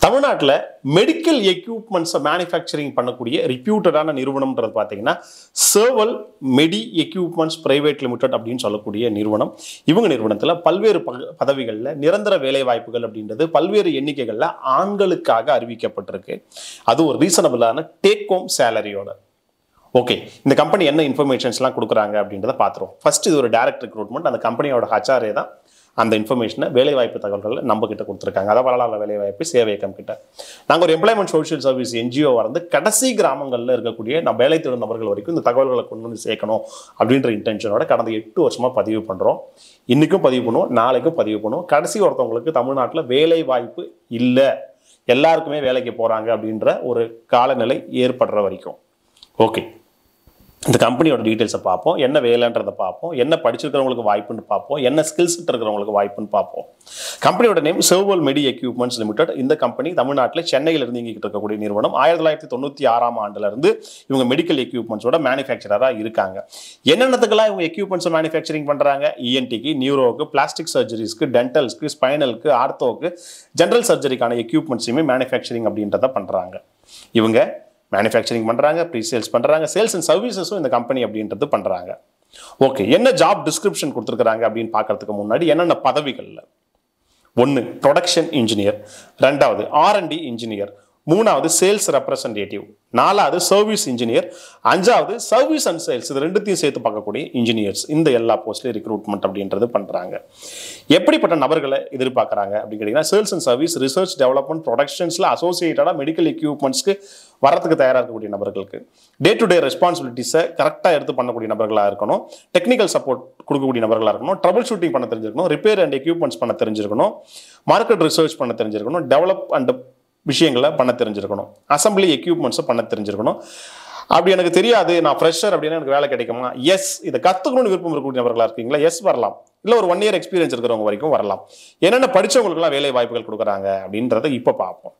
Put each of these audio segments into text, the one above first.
தமிழ்நாட்டில் medical எக்யூப்மெண்ட்ஸை manufacturing பண்ணக்கூடிய ரிப்யூட்டடான நிறுவனம்ன்றது பார்த்தீங்கன்னா Serval medi equipments private limited அப்படின்னு சொல்லக்கூடிய நிறுவனம் இவங்க நிறுவனத்தில் பல்வேறு பக- பதவிகளில் நிரந்தர வேலை வாய்ப்புகள் அப்படின்றது பல்வேறு எண்ணிக்கைகளில் ஆண்களுக்காக அறிவிக்கப்பட்டிருக்கு அது ஒரு ரீசனபிளான டேக் ஹோம் சேலரியோட ஓகே இந்த கம்பெனி என்ன இன்ஃபர்மேஷன்ஸ்லாம் கொடுக்குறாங்க அப்படின்றத பார்த்துருவோம் ஃபர்ஸ்ட் இது ஒரு டைரக்ட் ரெக்ரூட்மெண்ட் அந்த கம்பெனியோட ஹச்ஆர்ஏ தான் அந்த இன்ஃபர்மேஷனை வேலைவாய்ப்பு தகவல்களை நம்ம கிட்ட கொடுத்துருக்காங்க அதாவது வளரால வேலைவாய்ப்பு சேவையக்கம் கிட்ட நாங்கள் ஒரு எம்ப்ளாய்மெண்ட் சோஷியல் சர்வீஸ் என்ஜிஓ வந்து கடைசி கிராமங்களில் இருக்கக்கூடிய நம்ம வேலை தேடும் நபர்கள் வரைக்கும் இந்த தகவல்களை கொண்டு வந்து சேர்க்கணும் அப்படின்ற இன்டென்ஷனோட கடந்த எட்டு வருஷமாக பதிவு பண்ணுறோம் இன்றைக்கும் பதிவு பண்ணுவோம் நாளைக்கும் பதிவு பண்ணுவோம் கடைசி ஒருத்தவங்களுக்கு தமிழ்நாட்டில் வேலை வாய்ப்பு இல்லை எல்லாருக்குமே வேலைக்கு போகிறாங்க அப்படின்ற ஒரு காலநிலை ஏற்படுற வரைக்கும் ஓகே இந்த கம்பெனியோட டீட்டெயில்ஸை பார்ப்போம் என்ன வேலைன்றதை பார்ப்போம் என்ன படிச்சிருக்கிறவங்களுக்கு வாய்ப்புன்னு பார்ப்போம் என்ன ஸ்கில்ஸ் இருக்கிறவங்களுக்கு வாய்ப்புன்னு பார்ப்போம் கம்பெனியோட name Serval medi equipments limited இந்த கம்பெனி தமிழ்நாட்டில் சென்னையில் இருந்து இங்கிட்டு இருக்கக்கூடிய நிறுவனம் ஆயிரத்தி தொள்ளாயிரத்தி தொண்ணூற்றி ஆறாம் ஆண்டுல இருந்து இவங்க மெடிக்கல் எக்யூப்மெண்ட்ஸோட மேனுஃபேக்சரராக இருக்காங்க என்னென்னத்துக்கெல்லாம் இவங்க எக்யூப்மெண்ட்ஸ் மேனுஃபேக்சரிங் பண்ணுறாங்க இஎன்டிக்கு நியூரோக்கு பிளாஸ்டிக் சர்ஜரிஸ்க்கு டென்டல்ஸ்க்கு ஸ்பைனலுக்கு ஆர்த்தோக்கு ஜென்ரல் சர்ஜரிக்கான எக்யூப்மெண்ட்ஸையுமே மேனுஃபேக்சரிங் அப்படின்றத பண்ணுறாங்க இவங்க மேனுஃபேக்சரிங் பண்ணுறாங்க ப்ரீ சேல்ஸ் பண்ணுறாங்க சேல்ஸ் அண்ட் சர்வீசஸும் இந்த கம்பெனி அப்படின்றது பண்ணுறாங்க ஓகே என்ன ஜாப் டிஸ்கிரிப்ஷன் கொடுத்துருக்காங்க அப்படின்னு பார்க்கறதுக்கு முன்னாடி என்னென்ன பதவிகளில் ஒன்று ப்ரொடக்ஷன் இன்ஜினியர் ரெண்டாவது ஆர்என்டி இன்ஜினியர் மூணாவது சேல்ஸ் ரெப்ரசன்டேட்டிவ் நாலாவது சர்வீஸ் இன்ஜினியர் அஞ்சாவது சர்வீஸ் அண்ட் சேல்ஸ் இது ரெண்டுத்தையும் சேர்த்து பார்க்கக்கூடிய இன்ஜினியர்ஸ் இந்த எல்லா போஸ்ட்லையும் ரெக்ரூட்மெண்ட் அப்படின்றது பண்ணுறாங்க எப்படிப்பட்ட நபர்களை எதிர்பார்க்குறாங்க அப்படின்னு கேட்டிங்கன்னா sales and service research development ப்ரொடக்ஷன்ஸில் அசோசியேட்டடாக மெடிக்கல் எக்யூப்மெண்ட்ஸ்க்கு வரத்துக்கு தயாராக இருக்கக்கூடிய நபர்களுக்கு டே டு டே ரெஸ்பான்சிபிலிட்டிஸை கரெக்டாக எடுத்து பண்ணக்கூடிய நபர்களாக இருக்கணும் டெக்னிக்கல் சப்போர்ட் கொடுக்கக்கூடிய நபர்களாக இருக்கணும் ட்ரபிள் ஷூட்டிங் பண்ண தெரிஞ்சிருக்கணும் ரிப்பேர் அண்ட் எக்யூப்மெண்ட்ஸ் பண்ண தெரிஞ்சிருக்கணும் மார்க்கெட் ரிசர்ச் பண்ண தெரிஞ்சிருக்கணும் டெவலப் அண்ட் விஷயங்களை பண்ண தெரிஞ்சிருக்கணும் அசம்பிளி எக்யூப்மெண்ட்ஸை பண்ண தெரிஞ்சிருக்கணும் அப்படி எனக்கு தெரியாது நான் ஃப்ரெஷர் அப்படின்னா எனக்கு வேலை கிடைக்குமா எஸ் இதை கற்றுக்கணும்னு விருப்பம் இருக்கக்கூடிய நபர்களாக இருக்கீங்களா எஸ் வரலாம் இல்லை ஒரு ஒன் இயர் எக்ஸ்பீரியன்ஸ் இருக்கிறவங்க வரைக்கும் வரலாம் என்னென்ன படிச்சவங்களுக்குலாம் வேலை வாய்ப்புகள் கொடுக்குறாங்க அப்படின்றத இப்போ பார்ப்போம்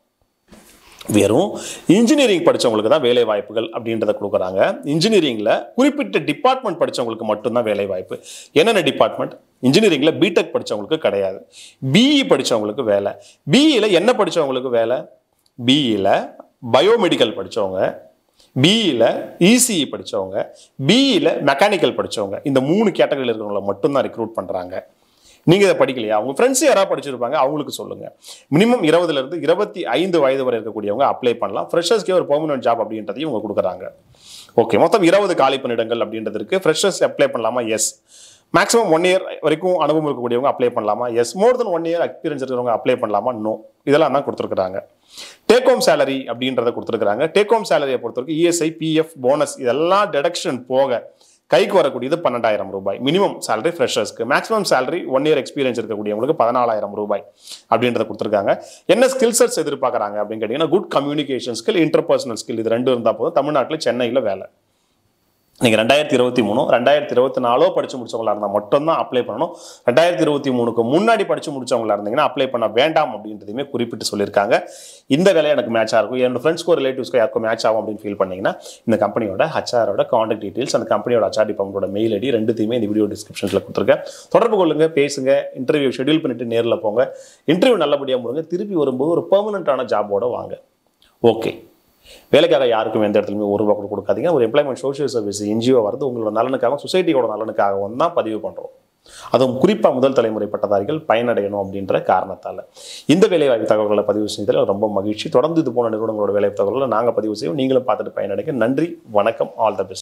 வெறும் இன்ஜினியரிங் படிச்சவங்களுக்கு தான் வேலை வாய்ப்புகள் அப்படின்றத கொடுக்குறாங்க இன்ஜினியரிங்கில் குறிப்பிட்ட டிபார்ட்மெண்ட் படிச்சவங்களுக்கு மட்டும்தான் வேலை வாய்ப்பு என்னென்ன டிபார்ட்மெண்ட் இன்ஜினியரிங்கில் பிடெக் படிச்சவங்களுக்கு கிடையாது பிஇ படிச்சவங்களுக்கு வேலை பிஇயில் என்ன படிச்சவங்களுக்கு வேலை பிஇயில் பயோமெடிக்கல் படிச்சவங்க பிஇயில் இசிஇ படிச்சவங்க பிஇயில் மெக்கானிக்கல் படிச்சவங்க இந்த மூணு கேட்டகரியில் இருக்கிறவங்கள மட்டும்தான் ரெக்ரூட் பண்ணுறாங்க நீங்கள் இதை படிக்கலையா உங்கள் ஃப்ரெண்ட்ஸ் யாராவது படிச்சிருப்பாங்க அவங்களுக்கு சொல்லுங்கள் மினிமம் இருபதுலேருந்து இருபத்தி ஐந்து வயது வரை இருக்கக்கூடியவங்க அப்ளை பண்ணலாம் ஃப்ரெஷர்ஸ்க்கே ஒரு பெர்மனன்ட் ஜாப் அப்படின்றதையும் இவங்க கொடுக்குறாங்க ஓகே மொத்தம் இருபது காலி பணியிடங்கள் அப்படின்றது இருக்கு ஃப்ரெஷர்ஸ் அப்ளை பண்ணலாமா எஸ் மேக்ஸிமம் ஒன் இயர் வரைக்கும் அனுபவம் இருக்கக்கூடியவங்க அப்ளை பண்ணலாமா yes more than one year experience இருக்கிறவங்க அப்ளை பண்ணலாமா நோ இதெல்லாம் தான் கொடுத்துருக்காங்க டேக் ஹோம் சேலரி அப்படின்றத கொடுத்துருக்காங்க டேக் ஹோம் சேலரியை பொறுத்தவரைக்கும் இஎஸ்ஐ பிஎஃப் போனஸ் இதெல்லாம் டெடக்ஷன் போக கைக்கு வரக்கூடியது பன்னெண்டாயிரம் ரூபாய் மினிமம் சேலரி ஃப்ரெஷர்ஸ்க்கு maximum salary one year experience இருக்கக்கூடியவங்களுக்கு பதினாலாயிரம் ரூபாய் அப்படின்றத கொடுத்துருக்காங்க என்ன ஸ்கில் செட்ஸ் எதிர்பார்க்குறாங்க அப்படின்னு கேட்டிங்கன்னா good communication skill interpersonal skill இது ரெண்டு இருந்தால் போதும் தமிழ்நாட்டில் சென்னையில் வேலை நீங்கள் ரெண்டாயிரத்தி இருபத்தி மூணு ரெண்டாயிரத்தி இருபத்தி நாலோ படித்து முடிச்சவங்களா இருந்தால் மட்டும்தான் அப்ளை பண்ணணும் ரெண்டாயிரத்தி இருபத்தி மூணுக்கு முன்னாடி படித்து முடிச்சவங்களா இருந்தீங்கன்னா அப்ளை பண்ண வேண்டாம் அப்படின்றதையுமே குறிப்பிட்டு சொல்லியிருக்காங்க இந்த வேலை எனக்கு மேட்சாக இருக்கும் என்னோட ஃப்ரெண்ட்ஸ்க்கோ ரிலேட்டிவ்ஸ்க்கோ யாருக்கும் மேட்ச் ஆகும் அப்படின்னு ஃபீல் பண்ணீங்கன்னா இந்த கம்பெனியோட ஹச்ஆரோட காண்டாக்ட் டீட்டெயில்ஸ் அந்த கம்பெனியோட ஹச்ஆர் டிபார்ட்மெண்டோட மெயில் ஐடி ரெண்டுத்தையுமே இந்த வீடியோ டிஸ்கிரிப்ஷனில் கொடுத்துருக்கேன் தொடர்பு கொள்ளுங்க பேசுங்க இன்டர்வியூ ஷெட்யூல் பண்ணிட்டு நேரில் போங்க இன்டர்வியூ நல்லபடியாக முடிங்க திருப்பி வரும்போது ஒரு பெர்மனண்ட்டான ஜாபோட வாங்க ஓகே வேலைக்காக யாருக்கும் எந்த இடத்துலையுமே ஒரு ரூபா கூட கொடுக்காதீங்க ஒரு எம்ப்ளாய்மெண்ட் சோஷியல் சர்வீஸ் என்ஜிஓ வரது உங்களோட நலனுக்காகவும் சொசைட்டியோட நலனுக்காகவும் தான் பதிவு பண்ணுறோம் அதுவும் குறிப்பாக முதல் தலைமுறை பட்டதாரிகள் பயனடையணும் அப்படின்ற காரணத்தால் இந்த வேலைவாய்ப்பு தகவல்களை பதிவு செய்ததில் ரொம்ப மகிழ்ச்சி தொடர்ந்து இது போன நிறுவனங்களோட வேலைவாய்ப்பு தகவல்களை நாங்கள் பதிவு செய்வோம் நீங்களும் பார்த்துட்டு பயனடைங்க நன்றி வணக்கம் ஆல் த பெஸ்ட்